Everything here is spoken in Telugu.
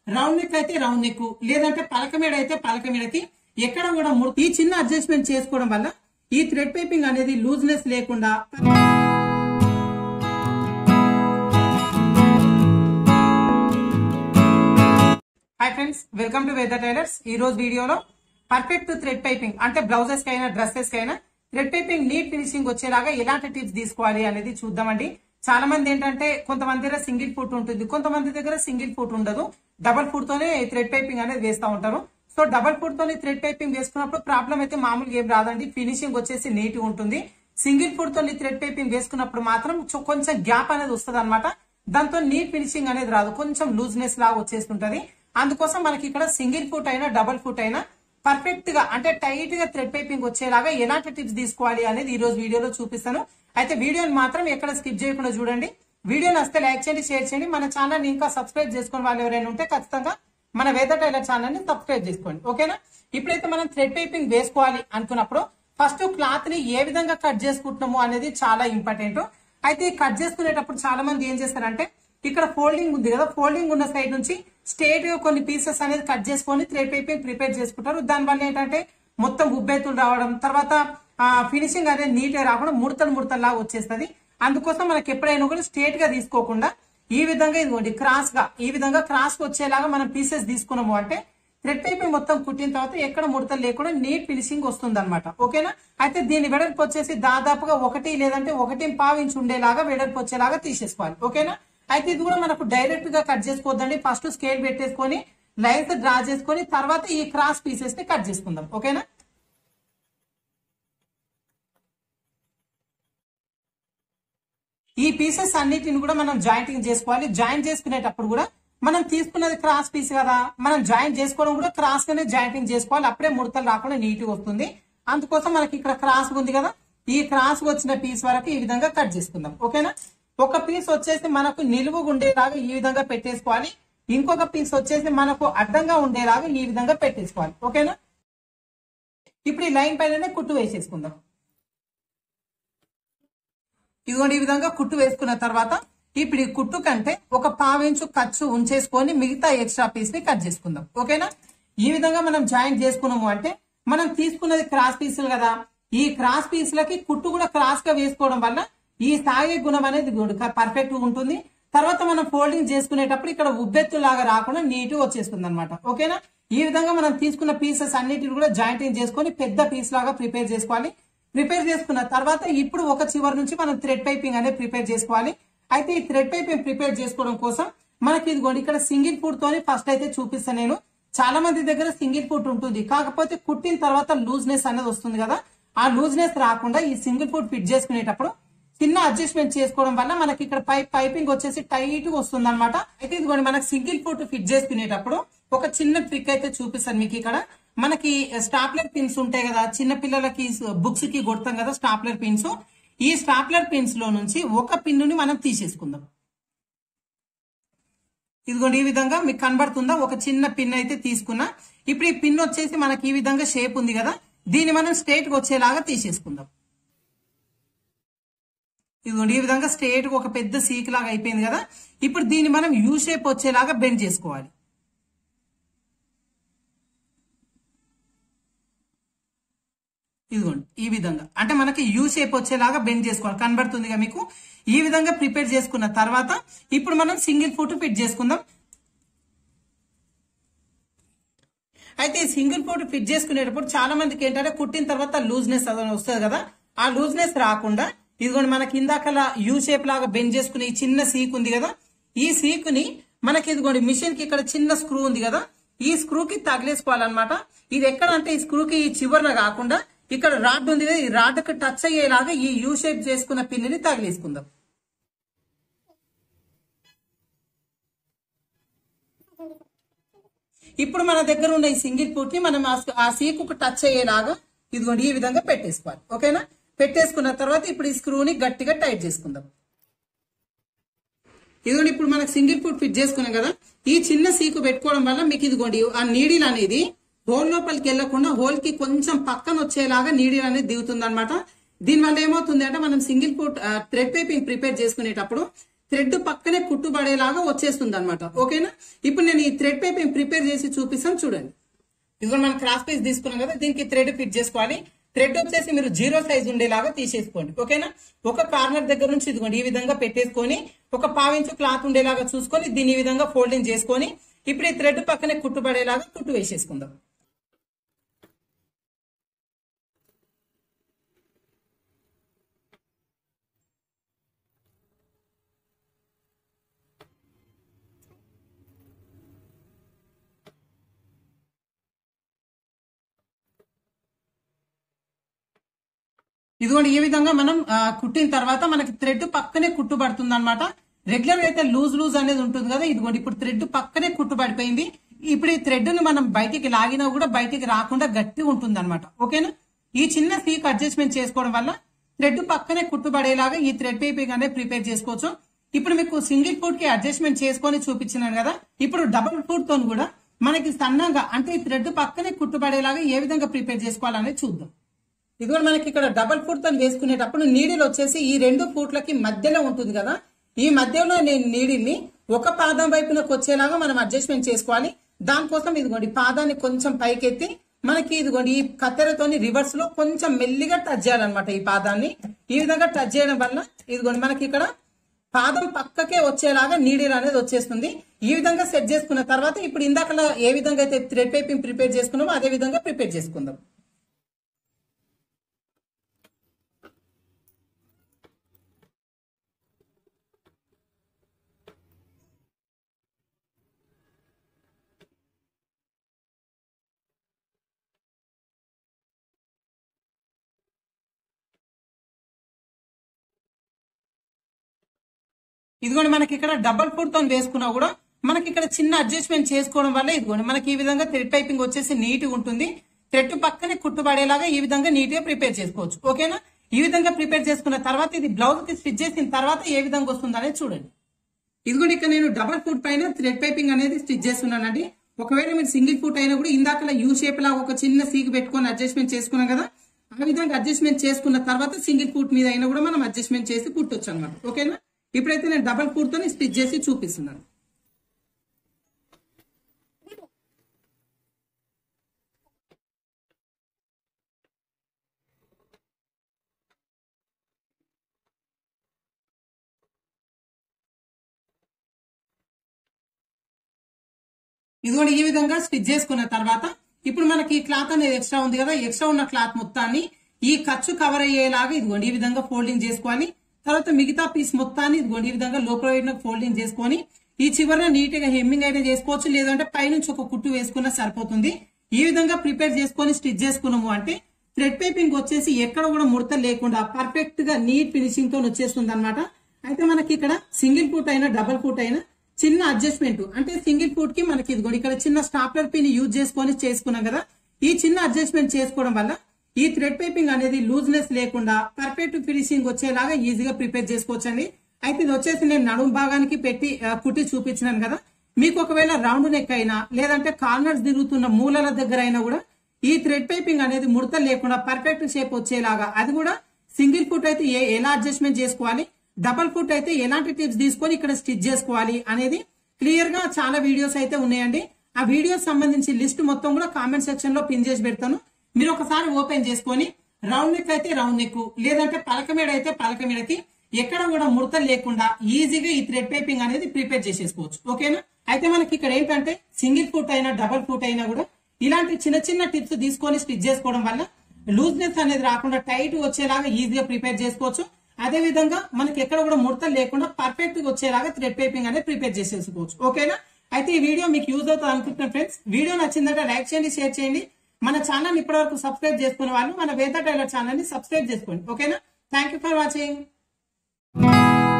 రౌండ్ నెక్ అయితే రౌండ్ నెక్ లేదంటే పలక మీద అయితే పలక మీదకి ఎక్కడ కూడా ముడత ఈ చిన్న అడ్జస్ట్మెంట్ చేసుకోవడం వల్ల ఈ థ్రెడ్ పైపింగ్ అనేది లూజ్నెస్ లేకుండా hi friends welcome to weather tailors ఈ రోజు వీడియోలో పర్ఫెక్ట్ థ్రెడ్ పైపింగ్ అంటే బ్లౌజెస్ కైనా డ్రెస్సెస్ కైనా థ్రెడ్ పైపింగ్ నీట్ ఫినిషింగ్ వచ్చేలాగా ఎలాంటి టిప్స్ తీసుకోవాలి అనేది చూద్దామండి చాలా మంది ఏంటంటే కొంతమంది దగ్గర సింగిల్ ఫుట్ ఉంటుంది కొంతమంది దగ్గర సింగిల్ ఫుట్ ఉండదు డబల్ ఫుట్ తోనే థ్రెడ్ పైపింగ్ అనేది వేస్తూ ఉంటారు సో డబల్ ఫుట్ తోని థ్రెడ్ పైపింగ్ వేసుకున్నప్పుడు ప్రాబ్లం అయితే మామూలుగా ఏం రాదండి ఫినిషింగ్ వచ్చేసి నీట్ ఉంటుంది సింగిల్ ఫుట్ తోని థ్రెడ్ పైపింగ్ వేసుకున్నప్పుడు మాత్రం చు- కొంచెం గ్యాప్ అనేది వస్తుంది అనమాట దాంతో నీట్ ఫినిషింగ్ అనేది రాదు కొంచెం లూజ్నెస్ లాగా వచ్చేస్తుంటది అందుకోసం మనకి ఇక్కడ సింగిల్ ఫుట్ అయినా డబల్ ఫుట్ అయినా పర్ఫెక్ట్ గా అంటే టైట్ గా థ్రెడ్ పైపింగ్ వచ్చేలాగా ఎలాంటి టిప్స్ తీసుకోవాలి అనేది ఈ రోజు వీడియోలో చూపిస్తాను అయితే వీడియోని మాత్రం ఎక్కడ స్కిప్ చేయకుండా చూడండి వీడియో నచ్చితే లైక్ చేయండి షేర్ చేయండి మన ఛానల్ ఇంకా సబ్స్క్రైబ్ చేసుకుని వాళ్ళు ఎవరైనా ఉంటే ఖచ్చితంగా మన వేద టైలర్ ఛానల్ ని సబ్స్క్రైబ్ చేసుకోండి ఓకేనా ఇప్పుడైతే మనం థ్రెడ్ పైపింగ్ వేసుకోవాలి అనుకున్నప్పుడు ఫస్ట్ క్లాత్ ని ఏ విధంగా కట్ చేసుకుంటున్నాము అనేది చాలా ఇంపార్టెంట్ అయితే ఈ కట్ చేసుకునేటప్పుడు చాలా మంది ఏం చేస్తారంటే ఇక్కడ ఫోల్డింగ్ ఉంది కదా ఫోల్డింగ్ ఉన్న సైడ్ నుంచి స్ట్రేట్ గా కొన్ని పీసెస్ అనేది కట్ చేసుకొని థ్రెడ్ పైపింగ్ ప్రిపేర్ చేసుకుంటారు దాని వల్ల ఏంటంటే మొత్తం ఉబ్బెత్తులు రావడం తర్వాత ఫినిషింగ్ అనేది నీట్ గా రాకుండా ముడతలు ముడతలు లాగా వచ్చేస్తుంది అందుకోసం మనకి ఎప్పుడైనా కూడా స్ట్రేట్ గా తీసుకోకుండా ఈ విధంగా ఇదిగోండి క్రాస్ గా ఈ విధంగా క్రాస్ వచ్చేలాగా మనం పీసెస్ తీసుకున్నాము అంటే థ్రెడ్ పైపింగ్ మొత్తం కుట్టిన తర్వాత ఎక్కడ ముడతలు లేకుండా నీట్ ఫినిషింగ్ వస్తుంది అనమాట ఓకేనా అయితే దీని వెడల్పు వచ్చేసి దాదాపుగా ఒకటి లేదంటే ఒకటి పావు ఇంచు ఉండేలాగా వెడల్పు వచ్చేలాగా తీసేసుకోవాలి ఓకేనా అయితే ఇది కూడా మనకు డైరెక్ట్ గా కట్ చేసుకోవద్దండి ఫస్ట్ స్కేల్ పెట్టేసుకొని లైన్స్ డ్రా చేసుకొని తర్వాత ఈ క్రాస్ పీసెస్ ని కట్ చేసుకుందాం ఓకేనా ఈ పీసెస్ అన్నిటిని కూడా మనం జాయింటింగ్ చేసుకోవాలి జాయింట్ చేసుకునేటప్పుడు కూడా మనం తీసుకున్నది క్రాస్ పీస్ కదా మనం జాయింట్ చేసుకోవడం కూడా క్రాస్ గానే జాయింటింగ్ చేసుకోవాలి అప్పుడే ముడతలు రాకుండా నీట్ గా వస్తుంది అందుకోసం మనకి ఇక్కడ క్రాస్ ఉంది కదా ఈ క్రాస్ వచ్చిన పీస్ వరకు ఈ విధంగా కట్ చేసుకుందాం ఓకేనా ఒక పీస్ వచ్చేసి మనకు నిలువుగా ఉండేలాగా ఈ విధంగా పెట్టేసుకోవాలి ఇంకొక పీస్ వచ్చేసి మనకు అడ్డంగా ఉండేలాగా ఈ విధంగా పెట్టేసుకోవాలి ఓకేనా ఇప్పుడు ఈ లైన్ పైననే కుట్టు వేసేసుకుందాం ఇదిగోండి ఈ విధంగా కుట్టు వేసుకున్న తర్వాత ఇప్పుడు ఈ కుట్టు కంటే ఒక పావించు ఖర్చు ఉంచేసుకొని మిగతా ఎక్స్ట్రా పీస్ ని కట్ చేసుకుందాం ఓకేనా ఈ విధంగా మనం జాయింట్ చేసుకున్నాము అంటే మనం తీసుకున్నది క్రాస్ పీసులు కదా ఈ క్రాస్ పీసులకి కుట్టు కూడా క్రాస్ గా వేసుకోవడం వల్ల ఈ సాగే గుణం అనేది పర్ఫెక్ట్ గా ఉంటుంది తర్వాత మనం ఫోల్డింగ్ చేసుకునేటప్పుడు ఇక్కడ ఉబ్బెత్తు లాగా రాకుండా నీట్ గా వచ్చేస్తుంది అనమాట ఓకేనా ఈ విధంగా మనం తీసుకున్న పీసెస్ అన్నిటిని కూడా జాయింటింగ్ చేసుకొని పెద్ద పీస్ లాగా ప్రిపేర్ చేసుకోవాలి ప్రిపేర్ చేసుకున్న తర్వాత ఇప్పుడు ఒక చివరి నుంచి మనం థ్రెడ్ పైపింగ్ అనేది ప్రిపేర్ చేసుకోవాలి అయితే ఈ థ్రెడ్ పైపింగ్ ప్రిపేర్ చేసుకోవడం కోసం మనకి ఇదిగోండి ఇక్కడ సింగిల్ ఫుడ్ తోని ఫస్ట్ అయితే చూపిస్తాను నేను చాలా మంది దగ్గర సింగిల్ ఫుడ్ ఉంటుంది కాకపోతే కుట్టిన తర్వాత లూజ్నెస్ అనేది వస్తుంది కదా ఆ లూజ్నెస్ రాకుండా ఈ సింగిల్ ఫుడ్ ఫిట్ చేసుకునేటప్పుడు చిన్న అడ్జస్ట్మెంట్ చేసుకోవడం వల్ల మనకి ఇక్కడ పైప్ పైపింగ్ వచ్చేసి టైట్ గా వస్తుంది అనమాట అయితే ఇదిగోండి మనకి సింగిల్ ఫుట్ ఫిట్ చేసుకునేటప్పుడు ఒక చిన్న ట్రిక్ అయితే చూపిస్తాను మీకు ఇక్కడ మనకి స్టాప్లర్ పిన్స్ ఉంటాయి కదా చిన్న పిల్లలకి బుక్స్ కి కొడతాం కదా స్టాప్లర్ పిన్స్ ఈ స్టాప్లర్ పిన్స్ లో నుంచి ఒక పిన్నుని మనం తీసేసుకుందాం ఇదిగోండి ఈ విధంగా మీకు కనబడుతుందా ఒక చిన్న పిన్ అయితే తీసుకున్నా ఇప్పుడు ఈ పిన్ వచ్చేసి మనకి ఈ విధంగా షేప్ ఉంది కదా దీన్ని మనం స్ట్రేట్ గా వచ్చేలాగా తీసేసుకుందాం ఇదిగోండి ఈ విధంగా స్ట్రేట్ గా ఒక పెద్ద సీక్ లాగా అయిపోయింది కదా ఇప్పుడు దీన్ని మనం యూ షేప్ వచ్చేలాగా బెండ్ చేసుకోవాలి ఇదిగోండి ఈ విధంగా అంటే మనకి యూ షేప్ వచ్చేలాగా బెండ్ చేసుకోవాలి కనబడుతుందిగా మీకు ఈ విధంగా ప్రిపేర్ చేసుకున్న తర్వాత ఇప్పుడు మనం సింగిల్ ఫుట్ ఫిట్ చేసుకుందాం అయితే ఈ సింగిల్ ఫుట్ ఫిట్ చేసుకునేటప్పుడు చాలా మందికి ఏంటంటే కుట్టిన తర్వాత లూజ్నెస్ వస్తుంది కదా ఆ లూజ్నెస్ రాకుండా ఇదిగోండి మనకి ఇందాకలా యూ షేప్ లాగా బెండ్ చేసుకునే ఈ చిన్న సీక్ ఉంది కదా ఈ సీక్ ని మనకి ఇదిగోండి మిషన్ కి ఇక్కడ చిన్న స్క్రూ ఉంది కదా ఈ స్క్రూ కి తగిలేసుకోవాలన్నమాట ఇది ఎక్కడ అంటే ఈ స్క్రూ కి ఈ చివరన కాకుండా ఇక్కడ రాడ్ ఉంది కదా ఈ రాడ్ కి టచ్ అయ్యేలాగా ఈ యూ షేప్ చేసుకున్న పిన్ని తగిలేసుకుందాం ఇప్పుడు మన దగ్గర ఉన్న ఈ సింగిల్ ఫుట్ ని మనం ఆ- ఆ సీకుకు టచ్ అయ్యేలాగా ఇదిగోండి ఈ విధంగా పెట్టేసుకోవాలి ఓకేనా పెట్టేసుకున్న తర్వాత ఇప్పుడు ఈ స్క్రూని గట్టిగా టైట్ చేసుకుందాం ఇదిగోండి ఇప్పుడు మనకు సింగిల్ ఫుట్ ఫిట్ చేసుకున్నాం కదా ఈ చిన్న సీకు పెట్టుకోవడం వల్ల మీకు ఇదిగోండి ఆ నీడిల్ అనేది హోల్ లోపలికి వెళ్లకుండా హోల్ కి కొంచెం పక్కన వచ్చేలాగా నీడిల్ అనేది దిగుతుంది అనమాట దీనివల్ల ఏమవుతుంది అంటే మనం single foot thread piping prepare చేసుకునేటప్పుడు థ్రెడ్ పక్కనే కుట్టుబడేలాగా వచ్చేస్తుంది అనమాట ఓకేనా ఇప్పుడు నేను ఈ థ్రెడ్ పైపింగ్ ప్రిపేర్ చేసి చూపిస్తాను చూడండి ఇదిగో మనం క్రాస్ పీస్ తీసుకున్నాం కదా దీనికి థ్రెడ్ ఫిట్ చేసుకోవాలి థ్రెడ్ వచ్చేసి మీరు జీరో సైజ్ ఉండేలాగా తీసేసుకోండి ఓకేనా ఒక కార్నర్ దగ్గర నుంచి ఇదిగోండి ఈ విధంగా పెట్టేసుకొని ఒక పావించు క్లాత్ ఉండేలాగా చూసుకొని దీన్ని ఈ విధంగా ఫోల్డింగ్ చేసుకొని ఇప్పుడు ఈ థ్రెడ్ పక్కనే కుట్టుబడేలాగా కుట్టు వేసేసుకుందాం ఇదిగోండి ఈ విధంగా మనం ఆ, కుట్టిన తర్వాత మనకి థ్రెడ్ పక్కనే కుట్టుబడుతుంది అనమాట రెగ్యులర్ అయితే లూజ్ లూజ్ అనేది ఉంటుంది కదా ఇదిగోండి ఇప్పుడు థ్రెడ్ పక్కనే కుట్టుబడిపోయింది ఇప్పుడు ఈ థ్రెడ్ ని మనం బయటికి లాగినా కూడా బయటికి రాకుండా గట్టి ఉంటుంది అనమాట ఓకేనా ఈ చిన్న సీక్ అడ్జస్ట్మెంట్ చేసుకోవడం వల్ల థ్రెడ్ పక్కనే కుట్టుబడేలాగా ఈ థ్రెడ్ పైపింగ్ అనేది ప్రిపేర్ చేసుకోవచ్చు ఇప్పుడు మీకు సింగిల్ ఫుట్ కి అడ్జస్ట్మెంట్ చేసుకొని చూపించినాను కదా ఇప్పుడు డబుల్ ఫుట్ తో కూడా మనకి సన్నంగా అంటే ఈ థ్రెడ్ పక్కనే కుట్టుబడేలాగా ఏ విధంగా ప్రిపేర్ చేసుకోవాలనేది చూద్దాం ఇది కూడా మనకి ఇక్కడ డబల్ ఫుట్ తో వేసుకునేటప్పుడు నీడిల్ వచ్చేసి ఈ రెండు ఫూట్లకి మధ్యలో ఉంటుంది కదా ఈ మధ్యలో నేను నీడిల్ని ఒక పాదం వైపునకు వచ్చేలాగా మనం అడ్జస్ట్మెంట్ చేసుకోవాలి దానికోసం ఇదిగోండి పాదాన్ని కొంచెం పైకెత్తి మనకి ఇదిగోండి ఈ కత్తెరతోని రివర్స్ లో కొంచెం మెల్లిగా టచ్ చేయాలన్నమాట ఈ పాదాన్ని ఈ విధంగా టచ్ చేయడం వల్ల ఇదిగోండి మనకి ఇక్కడ పాదం పక్కకే వచ్చేలాగా నీడిల్ అనేది వచ్చేస్తుంది ఈ విధంగా సెట్ చేసుకున్న తర్వాత ఇప్పుడు ఇందాకలా ఏ విధంగా అయితే థ్రెడ్ పైపింగ్ ప్రిపేర్ చేసుకున్నామో అదే విధంగా ప్రిపేర్ చేసుకుందాం ఇదిగోండి మనకి ఇక్కడ డబల్ ఫుడ్ తో వేసుకున్నా కూడా మనకి ఇక్కడ చిన్న అడ్జస్ట్మెంట్ చేసుకోవడం వల్ల ఇదిగోండి మనకి ఈ విధంగా థ్రెడ్ పైపింగ్ వచ్చేసి నీట్ గా ఉంటుంది థ్రెడ్ పక్కనే కుట్టుబడేలాగా ఈ విధంగా నీట్ గా ప్రిపేర్ చేసుకోవచ్చు ఓకేనా ఈ విధంగా ప్రిపేర్ చేసుకున్న తర్వాత ఇది బ్లౌజ్ కి స్టిచ్ చేసిన తర్వాత ఏ విధంగా వస్తుంది అనేది చూడండి ఇదిగోండి ఇక్కడ నేను డబల్ ఫుట్ పైన థ్రెడ్ పైపింగ్ అనేది స్టిచ్ చేస్తున్నానండి ఒకవేళ మీరు సింగిల్ ఫుట్ అయినా కూడా ఇందాక యూ షేప్ లాగా ఒక చిన్న సీక్ పెట్టుకొని అడ్జస్ట్మెంట్ చేసుకున్నాం కదా ఆ విధంగా అడ్జస్ట్మెంట్ చేసుకున్న తర్వాత సింగిల్ ఫుట్ మీద అయినా కూడా మనం అడ్జస్ట్మెంట్ చేసి కుట్టొచ్చు అనమాట ఓకేనా ఇప్పుడైతే నేను డబల్ ఫుట్ తో స్టిచ్ చేసి చూపిస్తున్నాను ఇదిగోండి ఈ విధంగా స్టిచ్ చేసుకున్న తర్వాత ఇప్పుడు మనకి ఈ క్లాత్ అనేది ఎక్స్ట్రా ఉంది కదా ఎక్స్ట్రా ఉన్న క్లాత్ మొత్తాన్ని ఈ ఖర్చు కవర్ అయ్యేలాగా ఇదిగోండి ఈ విధంగా ఫోల్డింగ్ చేసుకోవాలి తర్వాత మిగతా పీస్ మొత్తాన్ని ఇదిగోండి ఈ విధంగా లోపల వైపున ఫోల్డింగ్ చేసుకొని ఈ చివరన నీట్ గా హెమ్మింగ్ అయినా చేసుకోవచ్చు లేదంటే పైనుంచి ఒక కుట్టు వేసుకున్నా సరిపోతుంది ఈ విధంగా ప్రిపేర్ చేసుకొని స్టిచ్ చేసుకున్నాము అంటే థ్రెడ్ పైపింగ్ వచ్చేసి ఎక్కడ కూడా ముడత లేకుండా పర్ఫెక్ట్ గా నీట్ ఫినిషింగ్ తో వచ్చేస్తుంది అనమాట అయితే మనకి ఇక్కడ సింగిల్ ఫుట్ అయినా డబల్ ఫుట్ అయినా చిన్న అడ్జస్ట్మెంట్ అంటే సింగిల్ ఫుట్ కి మనకి ఇదిగోండి ఇక్కడ చిన్న స్టాప్లర్ పిన్ యూజ్ చేసుకొని చేసుకున్నాం కదా ఈ చిన్న అడ్జస్ట్మెంట్ చేసుకోవడం వల్ల ఈ థ్రెడ్ పైపింగ్ అనేది లూజ్నెస్ లేకుండా పర్ఫెక్ట్ ఫినిషింగ్ వచ్చేలాగా ఈజీగా ప్రిపేర్ చేసుకోవచ్చండి అయితే ఇది వచ్చేసి నేను నడుము భాగానికి పెట్టి ఆ, కుట్టి చూపించినాను కదా మీకు ఒకవేళ రౌండ్ నెక్ అయినా లేదంటే కార్నర్స్ తిరుగుతున్న మూలల దగ్గర అయినా కూడా ఈ థ్రెడ్ పైపింగ్ అనేది ముడత లేకుండా పర్ఫెక్ట్ షేప్ వచ్చేలాగా అది కూడా సింగిల్ ఫుట్ అయితే ఏ- ఎలా అడ్జస్ట్మెంట్ చేసుకోవాలి డబల్ ఫుట్ అయితే ఎలాంటి టిప్స్ తీసుకొని ఇక్కడ స్టిచ్ చేసుకోవాలి అనేది క్లియర్ గా చాలా వీడియోస్ అయితే ఉన్నాయండి ఆ వీడియోస్ సంబంధించి లిస్ట్ మొత్తం కూడా కామెంట్ సెక్షన్ లో పిన్ చేసి పెడతాను మీరు ఒకసారి ఓపెన్ చేసుకొని రౌండ్ నెక్ అయితే రౌండ్ నెక్ లేదంటే పలక మీద అయితే పలక మీదకి ఎక్కడ కూడా ముడత లేకుండా ఈజీగా ఈ థ్రెడ్ పైపింగ్ అనేది ప్రిపేర్ చేసేసుకోవచ్చు ఓకేనా అయితే మనకి ఇక్కడ ఏంటంటే సింగిల్ ఫుట్ అయినా డబల్ ఫుట్ అయినా కూడా ఇలాంటి చిన్న చిన్న టిప్స్ తీసుకొని స్టిచ్ చేసుకోవడం వల్ల లూజ్నెస్ అనేది రాకుండా టైట్ వచ్చేలాగా ఈజీగా ప్రిపేర్ చేసుకోవచ్చు అదే విధంగా మనకి ఎక్కడ కూడా ముడత లేకుండా పర్ఫెక్ట్ గా వచ్చేలాగా థ్రెడ్ పైపింగ్ అనేది ప్రిపేర్ చేసేసుకోవచ్చు ఓకేనా అయితే ఈ వీడియో మీకు యూజ్ అవుతుంది అనుకుంటున్నాను ఫ్రెండ్స్ వీడియో నచ్చిందంటే లైక్ చేయండి షేర్ చేయండి మన ఛానల్ ఇప్పటివరకు సబ్స్క్రైబ్ చేసుకున్న వాళ్ళు మన వేద టైలర్ ఛానల్ ని సబ్స్క్రైబ్ చేసుకోండి ఓకేనా థ్యాంక్ యూ ఫర్ వాచింగ్